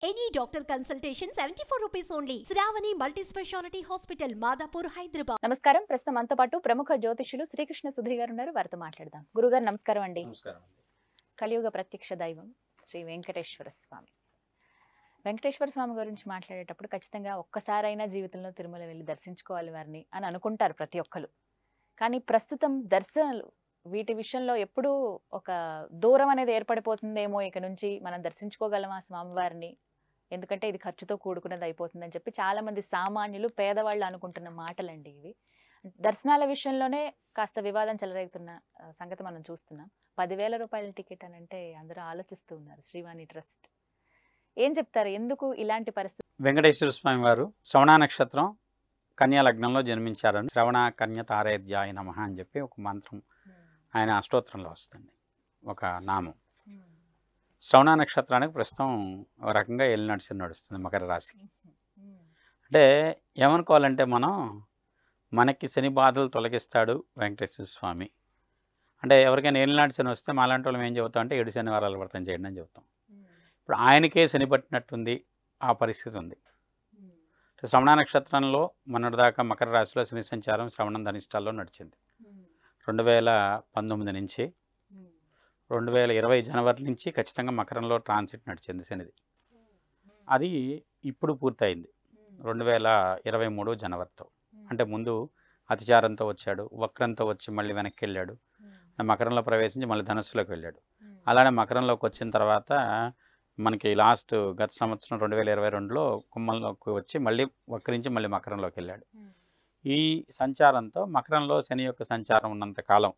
Any doctor consultation 74 rupees only. Sravani Multi Speciality Hospital, Madapur, Hyderabad. నమస్కారం ప్రస్తుతం మనతో పాటు ప్రముఖ జ్యోతిషులు శ్రీకృష్ణ సుధీర్ గారు ఉన్నారు వారితో మాట్లాడదాం గురుగారు నమస్కారం అండి నమస్కారం అండి కలియుగ ప్రత్యక్ష దైవం శ్రీ వెంకటేశ్వర స్వామి వెంకటేశ్వర స్వామి గురించి మాట్లాడేటప్పుడు ఖచ్చితంగా ఒక్కసారైనా జీవితంలో తిరుమల వెళ్ళి దర్శించుకోవాలి వారిని అని అనుకుంటారు ప్రతి ఒక్కరు కానీ ప్రస్తుతం దర్శనాలు వీటి విషయంలో ఎప్పుడూ ఒక దూరం అనేది ఏర్పడిపోతుందేమో ఇక నుంచి మనం దర్శించుకోగలమా స్వామివారిని ఎందుకంటే ఇది ఖర్చుతో కూడుకున్నది అయిపోతుందని చెప్పి చాలా మంది సామాన్యులు పేదవాళ్ళు అనుకుంటున్న మాటలండి ఇవి దర్శనాల విషయంలోనే కాస్త వివాదం చెలరేగుతున్న ఆ, సంగతి మనం చూస్తున్నాం పదివేల రూపాయల టికెట్ అని అంటే అందరూ ఆలోచిస్తూ ఉన్నారు శ్రీవాణి ట్రస్ట్ ఏం చెప్తారు ఎందుకు ఇలాంటి పరిస్థితి వెంకటేశ్వర స్వామి వారు శ్రవణ నక్షత్రం కన్యా లగ్నంలో జన్మించారని శ్రవణ కన్య తారేద్యాయ నమ అని చెప్పి ఒక మంత్రం ఆయన అష్టోత్తరంలో వస్తుంది ఒక నామం శ్రవణ నక్షత్రానికి ప్రస్తుతం ఒక రకంగా ఎల్లి నడిచి నడుస్తుంది మకర రాశి అంటే ఏమనుకోవాలంటే మనం మనకి శని బాధలు తొలగిస్తాడు వెంకటేశ్వర స్వామి అంటే ఎవరికైనా ఏలినాటి శని వస్తే మాలాంటి వాళ్ళం ఏం చెబుతాం అంటే ఏడు శనివారాలు వ్రతం చేయండి అని చెబుతాం ఇప్పుడు ఆయనకే శని పట్టినట్టుంది ఆ పరిస్థితి ఉంది శ్రవణ నక్షత్రంలో మొన్నటిదాకా మకర రాశిలో శని సంచారం శ్రవణం ధనిష్టాల్లో నడిచింది రెండు వేల పంతొమ్మిది నుంచి రెండు వేల ఇరవై జనవరి నుంచి ఖచ్చితంగా మకరంలో ట్రాన్సిట్ నడిచింది శనిది అది ఇప్పుడు పూర్తయింది రెండు వేల ఇరవై మూడు జనవరితో అంటే ముందు అతిచారంతో వచ్చాడు వక్రంతో వచ్చి మళ్ళీ వెనక్కి వెళ్ళాడు మకరంలో ప్రవేశించి మళ్ళీ ధనస్సులోకి వెళ్ళాడు అలానే మకరంలోకి వచ్చిన తర్వాత మనకి లాస్ట్ గత సంవత్సరం రెండు వేల ఇరవై రెండులో కుంభంలోకి వచ్చి మళ్ళీ వక్రించి మళ్ళీ మకరంలోకి వెళ్ళాడు ఈ సంచారంతో మకరంలో శని యొక్క సంచారం ఉన్నంత కాలం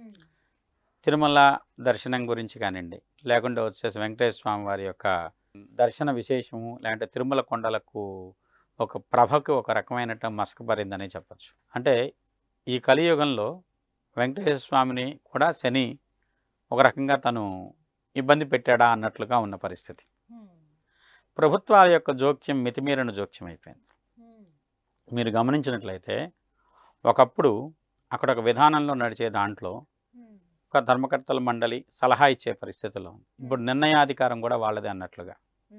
తిరుమల దర్శనం గురించి కానివ్వండి లేకుంటే వచ్చేసి వెంకటేశ్వర స్వామి వారి యొక్క దర్శన విశేషము లేదంటే తిరుమల కొండలకు ఒక ప్రభకు ఒక రకమైన మసక పరిందని చెప్పచ్చు అంటే ఈ కలియుగంలో వెంకటేశ్వర స్వామిని కూడా శని ఒక రకంగా తను ఇబ్బంది పెట్టాడా అన్నట్లుగా ఉన్న పరిస్థితి ప్రభుత్వాల యొక్క జోక్యం మితిమీరిన జోక్యం అయిపోయింది మీరు గమనించినట్లయితే ఒకప్పుడు అక్కడ ఒక విధానంలో నడిచే దాంట్లో ఒక ధర్మకర్తల మండలి సలహా ఇచ్చే పరిస్థితిలో ఉంది ఇప్పుడు నిర్ణయాధికారం కూడా వాళ్ళదే అన్నట్లుగా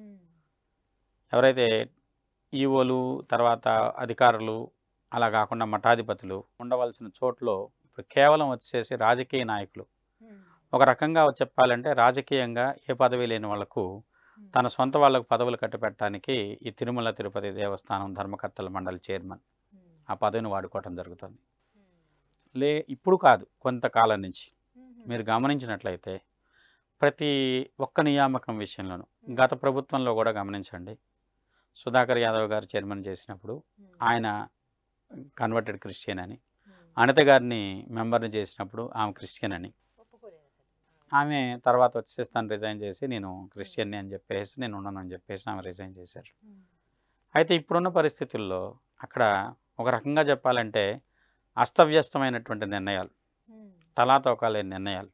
ఎవరైతే ఈఓలు తర్వాత అధికారులు అలా కాకుండా మఠాధిపతులు ఉండవలసిన చోట్లో ఇప్పుడు కేవలం వచ్చేసి రాజకీయ నాయకులు ఒక రకంగా చెప్పాలంటే రాజకీయంగా ఏ పదవి లేని వాళ్లకు తన సొంత వాళ్ళకు పదవులు కట్టపెట్టడానికి ఈ తిరుమల తిరుపతి దేవస్థానం ధర్మకర్తల మండలి చైర్మన్ ఆ పదవిని వాడుకోవటం జరుగుతుంది లే ఇప్పుడు కాదు కొంతకాలం నుంచి మీరు గమనించినట్లయితే ప్రతి ఒక్క నియామకం విషయంలోనూ గత ప్రభుత్వంలో కూడా గమనించండి సుధాకర్ యాదవ్ గారు చైర్మన్ చేసినప్పుడు ఆయన కన్వర్టెడ్ క్రిస్టియన్ అని అనిత గారిని మెంబర్ని చేసినప్పుడు ఆమె క్రిస్టియన్ అని ఆమె తర్వాత వచ్చేసి తను రిజైన్ చేసి నేను క్రిస్టియన్ని అని చెప్పేసి నేను ఉన్నాను అని చెప్పేసి ఆమె రిజైన్ చేశారు అయితే ఇప్పుడున్న పరిస్థితుల్లో అక్కడ ఒక రకంగా చెప్పాలంటే అస్తవ్యస్తమైనటువంటి నిర్ణయాలు తలాతోకాలేని నిర్ణయాలు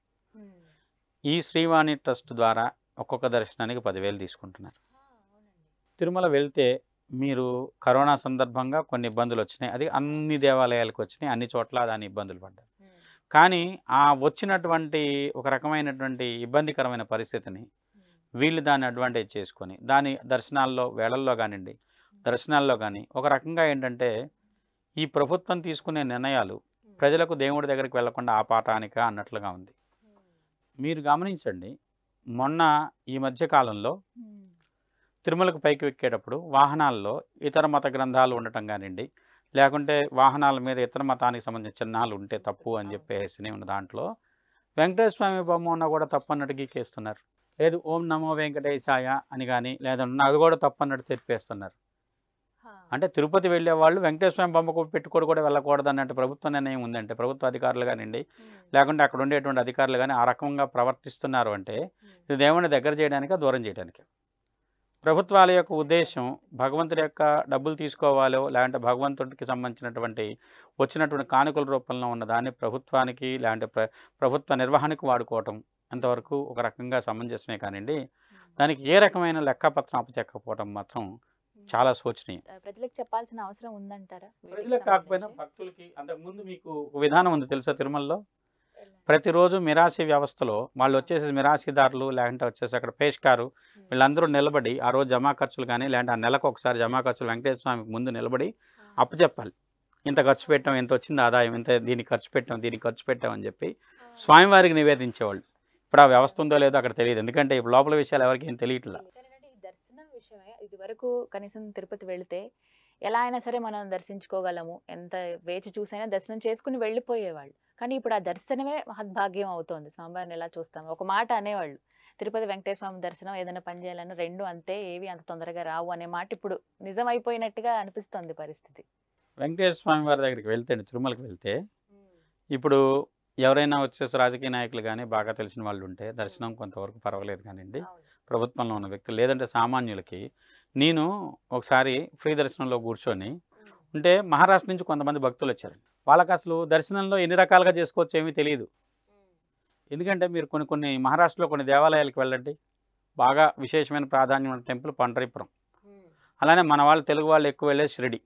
ఈ శ్రీవాణి ట్రస్ట్ ద్వారా ఒక్కొక్క దర్శనానికి పదివేలు తీసుకుంటున్నారు తిరుమల వెళ్తే మీరు కరోనా సందర్భంగా కొన్ని ఇబ్బందులు వచ్చినాయి అది అన్ని దేవాలయాలకు వచ్చినాయి అన్ని చోట్ల దాని ఇబ్బందులు పడ్డారు కానీ ఆ వచ్చినటువంటి ఒక రకమైనటువంటి ఇబ్బందికరమైన పరిస్థితిని వీళ్ళు దాన్ని అడ్వాంటేజ్ చేసుకొని దాని దర్శనాల్లో వేళల్లో కానివ్వండి దర్శనాల్లో కానీ ఒక రకంగా ఏంటంటే ఈ ప్రభుత్వం తీసుకునే నిర్ణయాలు ప్రజలకు దేవుడి దగ్గరికి వెళ్లకుండా ఆపాటానిక అన్నట్లుగా ఉంది మీరు గమనించండి మొన్న ఈ మధ్య కాలంలో తిరుమలకు పైకి ఎక్కేటప్పుడు వాహనాల్లో ఇతర మత గ్రంథాలు ఉండటం కానివ్వండి లేకుంటే వాహనాల మీద ఇతర మతానికి సంబంధించిన చిహ్నాలు ఉంటే తప్పు అని చెప్పేసి ఉన్న దాంట్లో వెంకటేశ్వర స్వామి బొమ్మ ఉన్నా కూడా తప్పు అన్నట్టు గీకేస్తున్నారు లేదు ఓం నమో వెంకటేశాయ అని కానీ లేదా అది కూడా తప్పు అన్నట్టు తెప్పేస్తున్నారు అంటే తిరుపతి వెళ్ళే వాళ్ళు వెంకటేశ్వర స్వామి బొమ్మ పెట్టుకోడు కూడా వెళ్ళకూడదు అన్నట్టు ప్రభుత్వ నిర్ణయం ఉందంటే ప్రభుత్వ అధికారులు కానివ్వండి లేకుంటే అక్కడ ఉండేటువంటి అధికారులు కానీ ఆ రకంగా ప్రవర్తిస్తున్నారు అంటే ఇది దేవుని దగ్గర చేయడానికి దూరం చేయడానికి ప్రభుత్వాల యొక్క ఉద్దేశం భగవంతుడి యొక్క డబ్బులు తీసుకోవాలో లేదంటే భగవంతుడికి సంబంధించినటువంటి వచ్చినటువంటి కానుకల రూపంలో ఉన్న దాన్ని ప్రభుత్వానికి లేదంటే ప్ర ప్రభుత్వ నిర్వహణకు వాడుకోవటం అంతవరకు ఒక రకంగా సమంజసమే కానివ్వండి దానికి ఏ రకమైన లెక్కపత్రం అప్పచెక్కకపోవటం మాత్రం చాలా శోచనీయం ప్రజలకు చెప్పాల్సిన అవసరం ఉందంటారా ప్రజలకు కాకపోయినా భక్తులకి అంతకుముందు మీకు ఒక విధానం ఉంది తెలుసా తిరుమలలో ప్రతిరోజు మిరాసి వ్యవస్థలో వాళ్ళు వచ్చేసి మిరాసీదారులు లేదంటే వచ్చేసి అక్కడ పేష్కారు వీళ్ళందరూ నిలబడి ఆ రోజు జమా ఖర్చులు కానీ లేదంటే ఆ నెలకు ఒకసారి జమా ఖర్చులు వెంకటేశ్వర స్వామికి ముందు నిలబడి అప్పచెప్పాలి ఇంత ఖర్చు పెట్టాం ఇంత వచ్చింది ఆదాయం ఇంత దీనికి ఖర్చు పెట్టాం దీనికి ఖర్చు పెట్టాం అని చెప్పి స్వామివారికి నివేదించేవాళ్ళు ఇప్పుడు ఆ వ్యవస్థ ఉందో లేదో అక్కడ తెలియదు ఎందుకంటే ఇప్పుడు లోపల విషయాలు ఎవరికి ఏం తెలియట్లా ఎందుకంటే ఈ దర్శనం విషయమే ఇది వరకు కనీసం తిరుపతి వెళితే ఎలా అయినా సరే మనం దర్శించుకోగలము ఎంత వేచి చూసైనా దర్శనం చేసుకుని వెళ్ళిపోయేవాళ్ళు కానీ ఇప్పుడు ఆ దర్శనమే మహద్భాగ్యం అవుతోంది స్వామివారిని ఎలా చూస్తాం ఒక మాట అనేవాళ్ళు తిరుపతి వెంకటేశ్వర స్వామి దర్శనం ఏదైనా పని చేయాలన్నా రెండు అంతే ఏవి అంత తొందరగా రావు అనే మాట ఇప్పుడు నిజం అయిపోయినట్టుగా అనిపిస్తుంది పరిస్థితి వెంకటేశ్వర స్వామి వారి దగ్గరికి వెళ్తే తిరుమలకి వెళ్తే ఇప్పుడు ఎవరైనా వచ్చేసి రాజకీయ నాయకులు కానీ బాగా తెలిసిన వాళ్ళు ఉంటే దర్శనం కొంతవరకు పర్వాలేదు కానివ్వండి ప్రభుత్వంలో ఉన్న వ్యక్తులు లేదంటే సామాన్యులకి నేను ఒకసారి ఫ్రీ దర్శనంలో కూర్చొని ఉంటే మహారాష్ట్ర నుంచి కొంతమంది భక్తులు వచ్చారు వాళ్ళకి అసలు దర్శనంలో ఎన్ని రకాలుగా చేసుకోవచ్చు ఏమీ తెలియదు ఎందుకంటే మీరు కొన్ని కొన్ని మహారాష్ట్రలో కొన్ని దేవాలయాలకు వెళ్ళండి బాగా విశేషమైన ప్రాధాన్యం ఉన్న టెంపుల్ పండరీపురం అలానే మన వాళ్ళు తెలుగు వాళ్ళు ఎక్కువ వెళ్ళేది షిరిడి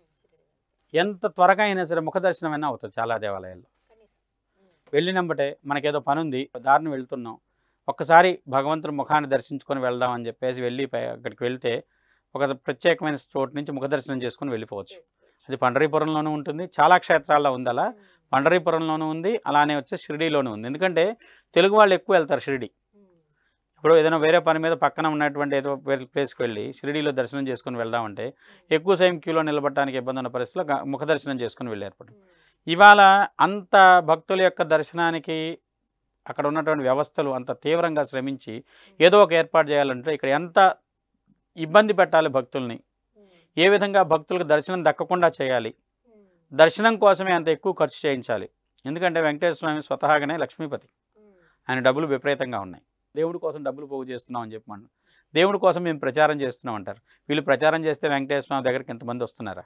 ఎంత త్వరగా అయినా సరే ముఖ దర్శనం అయినా అవుతుంది చాలా దేవాలయాల్లో వెళ్ళినంబటే మనకేదో పని ఉంది దారిని వెళ్తున్నాం ఒక్కసారి భగవంతుని ముఖాన్ని దర్శించుకొని వెళ్దాం అని చెప్పేసి వెళ్ళి పై- అక్కడికి వెళ్తే ఒక ప్రత్యేకమైన చోటు నుంచి ముఖ దర్శనం చేసుకొని వెళ్ళిపోవచ్చు అది పండరీపురంలోనూ ఉంటుంది చాలా క్షేత్రాల్లో ఉంది అలా పండరీపురంలోనూ ఉంది అలానే వచ్చి షిరిడీలోనూ ఉంది ఎందుకంటే తెలుగు వాళ్ళు ఎక్కువ వెళ్తారు షిరిడి ఇప్పుడు ఏదైనా వేరే పని మీద పక్కన ఉన్నటువంటి ఏదో వేరే ప్లేస్కి వెళ్ళి షిరిడీలో దర్శనం చేసుకొని వెళ్దామంటే ఎక్కువ సేపు క్యూలో నిలబడటానికి ఇబ్బంది ఉన్న పరిస్థితిలో గ- ముఖ దర్శనం చేసుకొని వెళ్ళారు ఇవాళ అంత భక్తుల యొక్క దర్శనానికి అక్కడ ఉన్నటువంటి వ్యవస్థలు అంత తీవ్రంగా శ్రమించి ఏదో ఒక ఏర్పాటు చేయాలంటే ఇక్కడ ఎంత ఇబ్బంది పెట్టాలి భక్తుల్ని ఏ విధంగా భక్తులకు దర్శనం దక్కకుండా చేయాలి దర్శనం కోసమే అంత ఎక్కువ ఖర్చు చేయించాలి ఎందుకంటే వెంకటేశ్వర స్వామి స్వతహాగానే లక్ష్మీపతి ఆయన డబ్బులు విపరీతంగా ఉన్నాయి దేవుడి కోసం డబ్బులు పోగు చేస్తున్నాం అని చెప్పమను దేవుడి కోసం మేము ప్రచారం చేస్తున్నాం అంటారు వీళ్ళు ప్రచారం చేస్తే వెంకటేశ్వర స్వామి దగ్గరికి ఎంతమంది వస్తున్నారా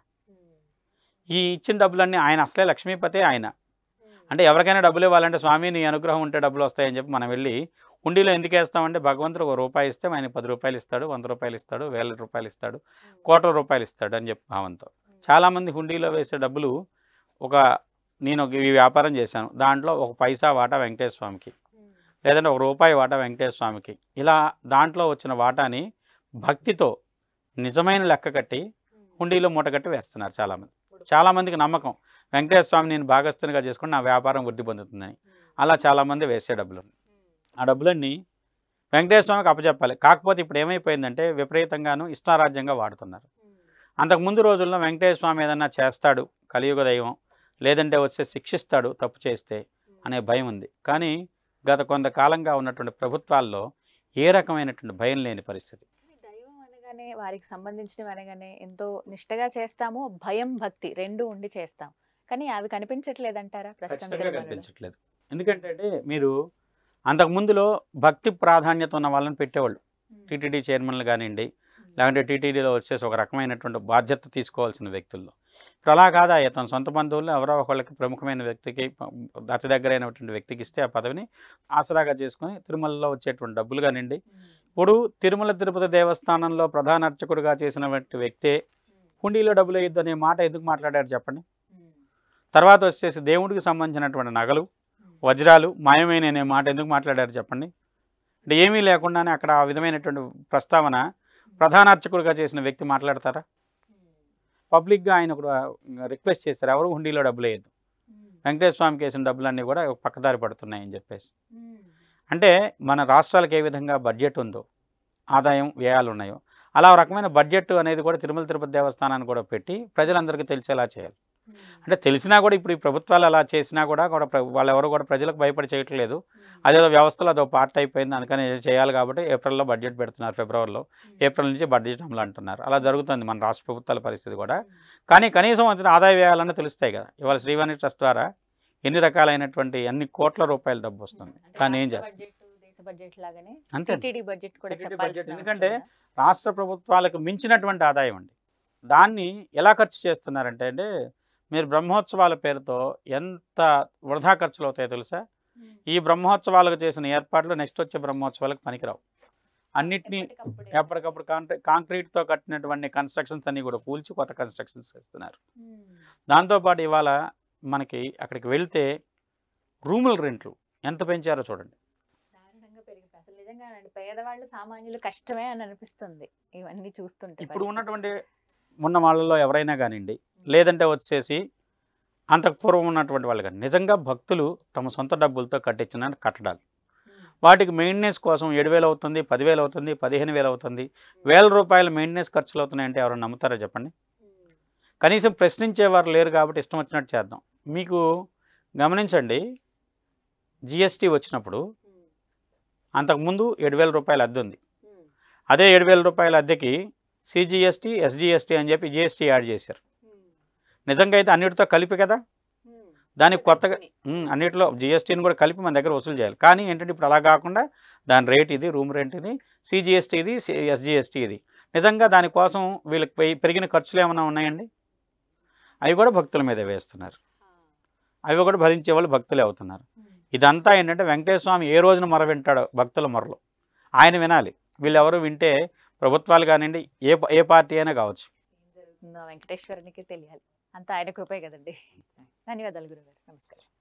ఈ ఇచ్చిన డబ్బులన్నీ ఆయన అసలే లక్ష్మీపతే ఆయన అంటే ఎవరికైనా డబ్బులు ఇవ్వాలంటే స్వామి నీ అనుగ్రహం ఉంటే డబ్బులు వస్తాయని చెప్పి మనం వెళ్ళి హుండీలో ఎందుకు వేస్తామంటే భగవంతుడు ఒక రూపాయి ఇస్తే ఆయన పది రూపాయలు ఇస్తాడు వంద రూపాయలు ఇస్తాడు వేల రూపాయలు ఇస్తాడు కోట్ల రూపాయలు ఇస్తాడు అని చెప్పి భావంతో చాలామంది హుండీలో వేసే డబ్బులు ఒక నేను ఒక ఈ వ్యాపారం చేశాను దాంట్లో ఒక పైసా వాటా వెంకటేశ్వర స్వామికి లేదంటే ఒక రూపాయి వాటా వెంకటేశ్వర స్వామికి ఇలా దాంట్లో వచ్చిన వాటాని భక్తితో నిజమైన లెక్క కట్టి హుండీలో మూట కట్టి వేస్తున్నారు చాలామంది చాలామందికి నమ్మకం వెంకటేశ్వర స్వామి నేను భాగస్థునిగా చేసుకుని నా వ్యాపారం వృద్ధి పొందుతుందని అలా చాలామంది వేసే డబ్బులు ఆ డబ్బులన్నీ వెంకటేశ్వర స్వామికి అప్పచెప్పాలి కాకపోతే ఇప్పుడు ఏమైపోయిందంటే విపరీతంగాను ఇష్టారాజ్యంగా వాడుతున్నారు అంతకు ముందు రోజుల్లో వెంకటేశ్వర స్వామి ఏదన్నా చేస్తాడు కలియుగ దైవం లేదంటే వచ్చే శిక్షిస్తాడు తప్పు చేస్తే అనే భయం ఉంది కానీ గత కొంతకాలంగా ఉన్నటువంటి ప్రభుత్వాల్లో ఏ రకమైనటువంటి భయం లేని పరిస్థితి దైవం అనగానే వారికి సంబంధించినవి అనగానే ఎంతో నిష్టగా చేస్తాము భయం భక్తి రెండు ఉండి చేస్తాం కానీ అవి కనిపించట్లేదంటారా ప్రస్తుతం ఖచ్చితంగా తిరుమలలో? కనిపించట్లేదు ఎందుకంటే అంటే మీరు అంతకు ముందులో భక్తి ప్రాధాన్యత ఉన్న వాళ్ళని పెట్టేవాళ్ళు టీటీడీ చైర్మన్లు కానివ్వండి లేకుంటే టీటీడీలో వచ్చేసి ఒక రకమైనటువంటి బాధ్యత తీసుకోవాల్సిన వ్యక్తుల్లో ఇప్పుడు అలా కాదా తన సొంత బంధువులు ఎవరో ఒకళ్ళకి ప్రముఖమైన వ్యక్తికి అతి దగ్గరైనటువంటి వ్యక్తికి ఇస్తే ఆ పదవిని ఆసరాగా చేసుకొని తిరుమలలో వచ్చేటువంటి డబ్బులు కానివ్వండి ఇప్పుడు తిరుమల తిరుపతి దేవస్థానంలో ప్రధాన అర్చకుడిగా చేసినటువంటి వ్యక్తే హుండీలో డబ్బులు వేయొద్దు అనే మాట ఎందుకు మాట్లాడారు చెప్పండి తర్వాత వచ్చేసి దేవుడికి సంబంధించినటువంటి నగలు వజ్రాలు మాయమైన అనే మాట ఎందుకు మాట్లాడారు చెప్పండి అంటే ఏమీ లేకుండానే అక్కడ ఆ విధమైనటువంటి ప్రస్తావన ప్రధాన అర్చకుడిగా చేసిన వ్యక్తి మాట్లాడతారా పబ్లిక్గా ఆయన కూడా రిక్వెస్ట్ చేశారు ఎవరు హుండీలో డబ్బులు వేయద్దు వెంకటేశ్వర స్వామికి వేసిన డబ్బులన్నీ కూడా పక్కదారి పడుతున్నాయని చెప్పేసి అంటే మన రాష్ట్రాలకు ఏ విధంగా బడ్జెట్ ఉందో ఆదాయం వ్యయాలు ఉన్నాయో అలా ఒక రకమైన బడ్జెట్ అనేది కూడా తిరుమల తిరుపతి దేవస్థానాన్ని కూడా పెట్టి ప్రజలందరికీ తెలిసేలా చేయాలి అంటే తెలిసినా కూడా ఇప్పుడు ఈ ప్రభుత్వాలు అలా చేసినా కూడా కూడా ప్ర- వాళ్ళు ఎవరు కూడా ప్రజలకు భయపడి చేయట్లేదు అదేదో వ్యవస్థలో అదో పార్ట్ అయిపోయింది అందుకని ఇది చేయాలి కాబట్టి ఏప్రిల్లో బడ్జెట్ పెడుతున్నారు ఫిబ్రవరిలో ఏప్రిల్ నుంచి బడ్జెట్ అమలు అంటున్నారు అలా జరుగుతుంది మన రాష్ట్ర ప్రభుత్వాల పరిస్థితి కూడా కానీ కనీసం అతని ఆదాయ వ్యయాలన్నీ తెలుస్తాయి కదా ఇవాళ శ్రీవాణి ట్రస్ట్ ద్వారా ఎన్ని రకాలైనటువంటి ఎన్ని కోట్ల రూపాయల డబ్బు వస్తుంది కానీ ఏం చేస్తారు దేశ బడ్జెట్ లాగానే అంతే టీటీడీ బడ్జెట్ కూడా TTD చెప్పాల్సిన budget అవసరం ఎందుకంటే ఉందా? రాష్ట్ర ప్రభుత్వాలకు మించినటువంటి ఆదాయం అండి దాన్ని ఎలా ఖర్చు చేస్తున్నారంటే అంటే మీరు బ్రహ్మోత్సవాల పేరుతో ఎంత వృధా ఖర్చులు అవుతాయో తెలుసా ఈ బ్రహ్మోత్సవాలకు చేసిన ఏర్పాట్లు నెక్స్ట్ వచ్చే బ్రహ్మోత్సవాలకు పనికిరావు అన్నిటినీ ఎప్పటికప్పుడే. ఎప్పటికప్పుడు కాంట్రా కాంక్రీట్తో కట్టినటువంటి కన్స్ట్రక్షన్స్ అన్ని కూడా కూల్చి కొత్త కన్స్ట్రక్షన్స్ ఇస్తున్నారు ఉమ్. దాంతోపాటు ఇవాళ మనకి అక్కడికి వెళ్తే రూముల రెంట్లు ఎంత పెంచారో చూడండి దారుణంగా పెరిగిపోయి అసలు నిజంగానండి పేదవాళ్ళు సామాన్యులు కష్టమే అని అనిపిస్తుంది ఇవన్నీ చూస్తుంటే ఇప్పుడు పరిస్థితి. ఉన్నటువంటి ఉన్న వాళ్ళలో ఎవరైనా కానివ్వండి లేదంటే వచ్చేసి అంతకు పూర్వం ఉన్నటువంటి వాళ్ళు కానీ నిజంగా భక్తులు తమ సొంత డబ్బులతో కట్టించిన కట్టడాలు ఉమ్. వాటికి మెయింటెనెన్స్ కోసం ఏడు వేలు అవుతుంది పదివేలు అవుతుంది పదిహేను వేలు అవుతుంది వేల రూపాయల మెయింటెనెన్స్ ఖర్చులు అవుతున్నాయంటే ఎవరైనా నమ్ముతారా చెప్పండి కనీసం ప్రశ్నించేవారు లేరు కాబట్టి ఇష్టం వచ్చినట్టు చేద్దాం మీకు గమనించండి జిఎస్టీ వచ్చినప్పుడు అంతకుముందు ఏడు వేల రూపాయల అద్దె ఉంది అదే ఏడు వేల రూపాయల అద్దెకి సిజిఎస్టీ ఎస్జిఎస్టీ అని చెప్పి జిఎస్టీ యాడ్ చేశారు నిజంగా అయితే అన్నిటితో కలిపి కదా దానికి కొత్తగా ఉమ్, అన్నిటిలో జిఎస్టీని కూడా కలిపి మన దగ్గర వసూలు చేయాలి కానీ ఏంటంటే ఇప్పుడు అలా కాకుండా దాని రేట్ ఇది రూమ్ రెంట్ ఇది సిజిఎస్టీ ఇది ఎస్జిఎస్టీ ఇది నిజంగా దానికోసం వీళ్ళకి పె- పెరిగిన ఖర్చులు ఏమైనా ఉన్నాయండి అవి కూడా భక్తుల మీద వేస్తున్నారు అవి కూడా భరించే వాళ్ళు భక్తులే అవుతున్నారు ఇదంతా ఏంటంటే వెంకటేశ్వర స్వామి ఏ రోజున మొర వింటాడో భక్తుల మొరలు ఆయన వినాలి వీళ్ళెవరు వింటే ప్రభుత్వాలు కానివ్వండి ఏ ప- ఏ పార్టీ అయినా కావచ్చు ఏం జరుగుతుందో వెంకటేశ్వరునికి తెలియాలి అంతా ఆయన కృపే కదండి ధన్యవాదాలు గురుగారు నమస్కారం